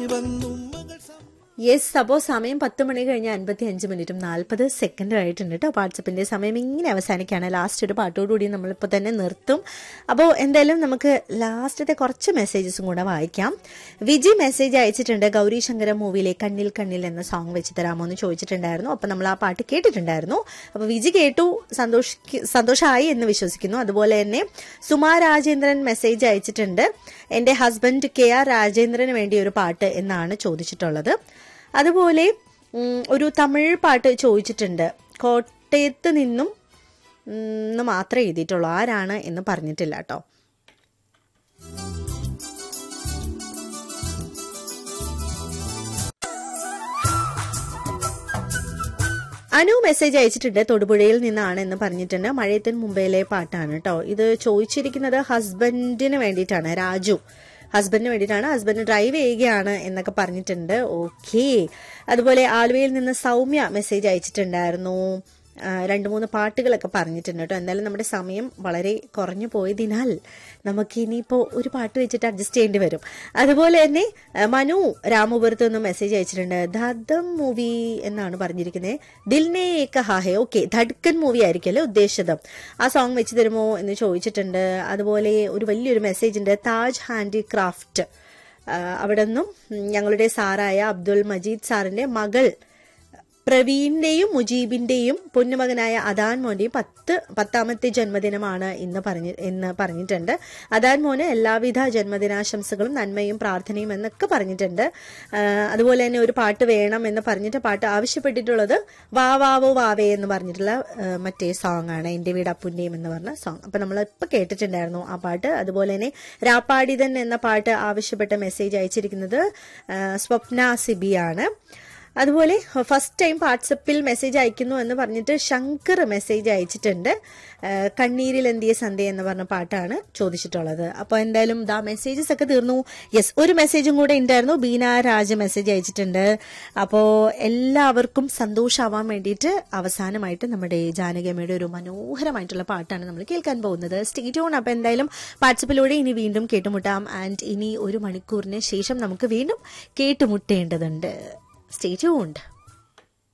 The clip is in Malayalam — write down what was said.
വന്നു മകൾ സം- യെസ് അപ്പോൾ സമയം പത്ത് മണി കഴിഞ്ഞ് അൻപത്തി അഞ്ച് മിനിറ്റും നാൽപ്പത് സെക്കൻഡും ആയിട്ടുണ്ട് കേട്ടോ വാട്സപ്പിന്റെ സമയം ഇങ്ങനെ അവസാനിക്കുകയാണ് ലാസ്റ്റ് ഒരു പാട്ടോടുകൂടി നമ്മളിപ്പോൾ തന്നെ നിർത്തും അപ്പോൾ എന്തായാലും നമുക്ക് ലാസ്റ്റത്തെ കുറച്ച് മെസ്സേജസും കൂടെ വായിക്കാം വിജി മെസ്സേജ് അയച്ചിട്ടുണ്ട് ഗൗരി ശങ്കര മൂവിയിലെ കണ്ണിൽ കണ്ണിൽ എന്ന സോങ് വെച്ച് തരാമോ എന്ന് ചോദിച്ചിട്ടുണ്ടായിരുന്നു അപ്പോൾ നമ്മൾ ആ പാട്ട് കേട്ടിട്ടുണ്ടായിരുന്നു അപ്പോൾ വിജി കേട്ടു സന്തോഷി സന്തോഷമായി എന്ന് വിശ്വസിക്കുന്നു അതുപോലെ തന്നെ സുമാ രാജേന്ദ്രൻ മെസ്സേജ് അയച്ചിട്ടുണ്ട് എൻ്റെ ഹസ്ബൻഡ് കെ ആർ രാജേന്ദ്രന് വേണ്ടി ഒരു പാട്ട് എന്നാണ് ചോദിച്ചിട്ടുള്ളത് അതുപോലെ ഉം, ഒരു തമിഴ് പാട്ട് ചോദിച്ചിട്ടുണ്ട് കോട്ടയത്ത് നിന്നും ഉം, എന്ന് മാത്രമേ എഴുതിയിട്ടുള്ളൂ ആരാണ് എന്ന് പറഞ്ഞിട്ടില്ല കേട്ടോ അനു മെസ്സേജ് അയച്ചിട്ടുണ്ട് തൊടുപുഴയിൽ നിന്നാണ് എന്ന് പറഞ്ഞിട്ടുണ്ട് മഴയത്തിന് മുംബൈയിലെ പാട്ടാണ് കേട്ടോ ഇത് ചോദിച്ചിരിക്കുന്നത് ഹസ്ബൻഡിന് വേണ്ടിയിട്ടാണ് രാജു ഹസ്ബൻഡിന് വേണ്ടിയിട്ടാണ് ഹസ്ബൻഡ് ഡ്രൈവ് ചെയ്യുകയാണ് എന്നൊക്കെ പറഞ്ഞിട്ടുണ്ട് ഓക്കെ അതുപോലെ ആലുവയിൽ നിന്ന് സൗമ്യ മെസ്സേജ് അയച്ചിട്ടുണ്ടായിരുന്നു ആ, രണ്ട് മൂന്ന് പാട്ടുകളൊക്കെ പറഞ്ഞിട്ടുണ്ട് കേട്ടോ എന്തായാലും നമ്മുടെ സമയം വളരെ കുറഞ്ഞു പോയതിനാൽ നമുക്ക് ഇനിയിപ്പോൾ ഒരു പാട്ട് വെച്ചിട്ട് അഡ്ജസ്റ്റ് ചെയ്യേണ്ടി വരും അതുപോലെ തന്നെ ആ, മനു രാമപുരത്ത് നിന്ന് മെസ്സേജ് അയച്ചിട്ടുണ്ട് ധദം മൂവി എന്നാണ് പറഞ്ഞിരിക്കുന്നത് ദിൽനെ കഹാഹെ ഓക്കെ ധഡ്കൻ മൂവി ആയിരിക്കുമല്ലേ ഉദ്ദേശിച്ചത് ആ സോങ് വെച്ച് തരുമോ എന്ന് ചോദിച്ചിട്ടുണ്ട് അതുപോലെ ഒരു വലിയൊരു മെസ്സേജ് ഉണ്ട് താജ് ഹാൻഡിക്രാഫ്റ്റ് അവിടെ നിന്നും ഞങ്ങളുടെ സാറായ അബ്ദുൾ മജീദ് സാറിന്റെ മകൾ പ്രവീണിന്റെയും മുജീബിന്റെയും പൊന്നുമകനായ അദാൻ മോന്റെയും പത്ത് പത്താമത്തെ ജന്മദിനമാണ് ഇന്ന് പറഞ്ഞ് എന്ന് പറഞ്ഞിട്ടുണ്ട് അദാൻ മോന് എല്ലാവിധ ജന്മദിനാശംസകളും നന്മയും പ്രാർത്ഥനയും എന്നൊക്കെ പറഞ്ഞിട്ടുണ്ട് ആ, അതുപോലെ തന്നെ ഒരു പാട്ട് വേണം എന്ന് പറഞ്ഞിട്ട് പാട്ട് ആവശ്യപ്പെട്ടിട്ടുള്ളത് വാ വാവോ വാവേ എന്ന് പറഞ്ഞിട്ടുള്ള ആ, മറ്റേ സോങ് ആണ് എന്റെ വീട് അപ്പുന്റെയും എന്ന് പറഞ്ഞ സോങ് അപ്പൊ നമ്മൾ ഇപ്പൊ കേട്ടിട്ടുണ്ടായിരുന്നു ആ പാട്ട് അതുപോലെ തന്നെ രാപ്പാടിതൻ എന്ന പാട്ട് ആവശ്യപ്പെട്ട മെസ്സേജ് അയച്ചിരിക്കുന്നത് ആ, സ്വപ്ന സിബിയാണ് അതുപോലെ ഫസ്റ്റ് ടൈം വാട്സപ്പിൽ മെസ്സേജ് അയക്കുന്നു എന്ന് പറഞ്ഞിട്ട് ശങ്കർ മെസ്സേജ് അയച്ചിട്ടുണ്ട് ആ, കണ്ണീരിൽ എന്തിയ സന്ധ്യ എന്ന് പറഞ്ഞ പാട്ടാണ് ചോദിച്ചിട്ടുള്ളത് അപ്പോൾ എന്തായാലും ദാ മെസ്സേജസ് ഒക്കെ തീർന്നു യെസ് ഒരു മെസ്സേജും കൂടെ ഉണ്ടായിരുന്നു ബീന രാജ മെസ്സേജ് അയച്ചിട്ടുണ്ട് അപ്പോൾ എല്ലാവർക്കും സന്തോഷമാവാൻ വേണ്ടിയിട്ട് അവസാനമായിട്ട് നമ്മുടെ ജാനകമ്മയുടെ ഒരു മനോഹരമായിട്ടുള്ള പാട്ടാണ് നമ്മൾ കേൾക്കാൻ പോകുന്നത് സ്റ്റേറ്റ് ഓൺ അപ്പോൾ എന്തായാലും വാട്സപ്പിലൂടെ ഇനി വീണ്ടും കേട്ടുമുട്ടാം ആൻഡ് ഇനി ഒരു മണിക്കൂറിന് ശേഷം നമുക്ക് വീണ്ടും കേട്ടുമുട്ടേണ്ടതുണ്ട് Stay tuned.